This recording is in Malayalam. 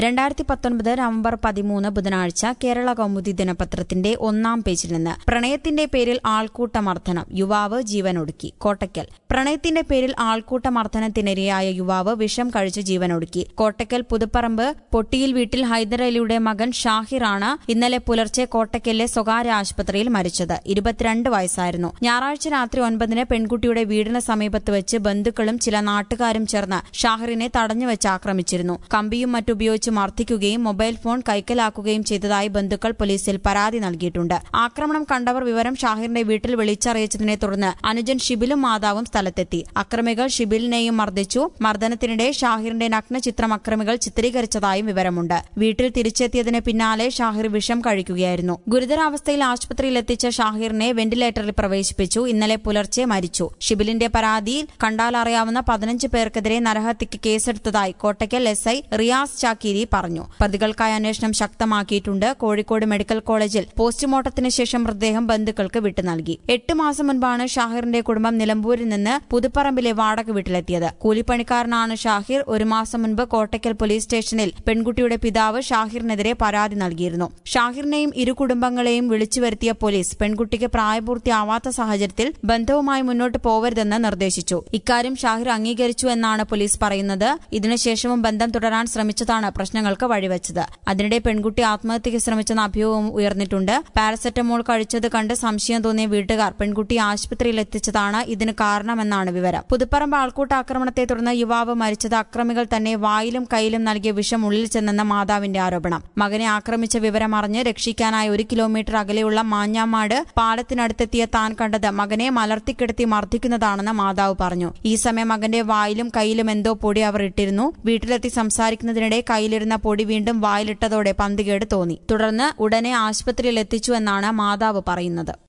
രണ്ടായിരത്തി പത്തൊൻപത് നവംബർ പതിമൂന്ന് ബുധനാഴ്ച കേരള കൗമുദി ദിനപത്രത്തിന്റെ ഒന്നാം പേജിൽ നിന്ന് പ്രണയത്തിന്റെ പേരിൽ ആൾക്കൂട്ടമർദ്ദനം യുവാവ് ജീവനൊടുക്കി കോട്ടയ്ക്കൽ പ്രണയത്തിന്റെ പേരിൽ ആൾക്കൂട്ടമർദ്ദനത്തിനിരയായ യുവാവ് വിഷം കഴിച്ച് ജീവനൊടുക്കി കോട്ടയ്ക്കൽ പുതുപ്പറമ്പ് പൊട്ടിയിൽ വീട്ടിൽ ഹൈദരലിയുടെ മകൻ ഷാഹിറാണ് ഇന്നലെ പുലർച്ചെ കോട്ടയ്ക്കലിലെ സ്വകാര്യ ആശുപത്രിയിൽ മരിച്ചത് ഇരുപത്തിരണ്ട് വയസ്സായിരുന്നു ഞായറാഴ്ച രാത്രി ഒൻപതിന് പെൺകുട്ടിയുടെ വീടിന് സമീപത്ത് വെച്ച് ബന്ധുക്കളും ചില നാട്ടുകാരും ചേർന്ന് ഷാഹിറിനെ തടഞ്ഞുവെച്ച് ആക്രമിച്ചിരുന്നു കമ്പിയും മറ്റുപയോഗിച്ച് മർദ്ദിക്കുകയും മൊബൈൽ ഫോൺ കൈക്കലാക്കുകയും ചെയ്തതായി ബന്ധുക്കൾ പോലീസിൽ പരാതി നൽകിയിട്ടുണ്ട് ആക്രമണം കണ്ടവർ വിവരം ഷാഹിറിന്റെ വീട്ടിൽ വിളിച്ചറിയിച്ചതിനെ തുടർന്ന് അനുജൻ ഷിബിലും മാതാവും സ്ഥലത്തെത്തി അക്രമികൾ ഷിബിലിനെയും മർദ്ദിച്ചു മർദ്ദനത്തിനിടെ ഷാഹിറിന്റെ നഗ്നചിത്രം അക്രമികൾ ചിത്രീകരിച്ചതായും വിവരമുണ്ട് വീട്ടിൽ തിരിച്ചെത്തിയതിന് പിന്നാലെ ഷാഹിർ വിഷം കഴിക്കുകയായിരുന്നു ഗുരുതരാവസ്ഥയിൽ ആശുപത്രിയിൽ എത്തിച്ച ഷാഹിറിനെ വെന്റിലേറ്ററിൽ പ്രവേശിപ്പിച്ചു ഇന്നലെ പുലർച്ചെ മരിച്ചു ഷിബിലിന്റെ പരാതിയിൽ കണ്ടാലറിയാവുന്ന പതിനഞ്ച് പേർക്കെതിരെ നരഹത്യക്ക് കേസെടുത്തതായി കോട്ടയ്ക്കൽ എസ് ഐ റിയാസ് ചാക്കീരി പറഞ്ഞു പ്രതികൾക്കായി അന്വേഷണം ശക്തമാക്കിയിട്ടുണ്ട് കോഴിക്കോട് മെഡിക്കൽ കോളേജിൽ പോസ്റ്റ്മോർട്ടത്തിന് ശേഷം മൃതദേഹം ബന്ധുക്കൾക്ക് വിട്ടു നൽകി എട്ട് മാസം മുൻപാണ് ഷാഹിറിന്റെ കുടുംബം നിലമ്പൂരിൽ നിന്ന് പുതുപ്പറമ്പിലെ വാടക വീട്ടിലെത്തിയത് കൂലിപ്പണിക്കാരനാണ് ഷാഹിർ ഒരു മാസം മുൻപ് കോട്ടയ്ക്കൽ പോലീസ് സ്റ്റേഷനിൽ പെൺകുട്ടിയുടെ പിതാവ് ഷാഹിറിനെതിരെ പരാതി നൽകിയിരുന്നു ഷാഹിറിനെയും ഇരു കുടുംബങ്ങളെയും വിളിച്ചു വരുത്തിയ പോലീസ് പെൺകുട്ടിക്ക് പ്രായപൂർത്തിയാവാത്ത സാഹചര്യത്തിൽ ബന്ധവുമായി മുന്നോട്ട് പോവരുതെന്ന് നിർദ്ദേശിച്ചു ഇക്കാര്യം ഷാഹിർ അംഗീകരിച്ചു എന്നാണ് പോലീസ് പറയുന്നത് ഇതിനുശേഷവും ബന്ധം തുടരാൻ ശ്രമിച്ചതാണ് പ്രശ്നങ്ങൾക്ക് വഴിവെച്ചത് അതിനിടെ പെൺകുട്ടി ആത്മഹത്യയ്ക്ക് ശ്രമിച്ചെന്ന അഭ്യൂഹവും ഉയർന്നിട്ടുണ്ട് പാരസെറ്റമോൾ കഴിച്ചത് കണ്ട് സംശയം തോന്നിയ വീട്ടുകാർ പെൺകുട്ടിയെ ആശുപത്രിയിൽ എത്തിച്ചതാണ് ഇതിന് കാരണമെന്നാണ് വിവരം പുതുപ്പറമ്പ് ആൾക്കൂട്ട ആക്രമണത്തെ തുടർന്ന് യുവാവ് മരിച്ചത് അക്രമികൾ തന്നെ വായിലും കയ്യിലും നൽകിയ വിഷം ഉള്ളിൽ ചെന്നെന്ന മാതാവിന്റെ ആരോപണം മകനെ ആക്രമിച്ച വിവരം അറിഞ്ഞ് രക്ഷിക്കാനായി ഒരു കിലോമീറ്റർ അകലെയുള്ള മാഞ്ഞാമാട് പാലത്തിനടുത്തെത്തിയ താൻ കണ്ടത് മകനെ മലർത്തിക്കിടത്തി മർദ്ദിക്കുന്നതാണെന്ന് മാതാവ് പറഞ്ഞു ഈ സമയം മകന്റെ വായിലും കയ്യിലും എന്തോ പൊടി അവർ ഇട്ടിരുന്നു വീട്ടിലെത്തി സംസാരിക്കുന്നതിനിടെ കയ്യിലിരുന്ന പൊടി വീണ്ടും വായിലിട്ടതോടെ പന്തികേട് തോന്നി തുടർന്ന് ഉടനെ ആശുപത്രിയിൽ എത്തിച്ചു എന്നാണ് മാതാവ് പറയുന്നത്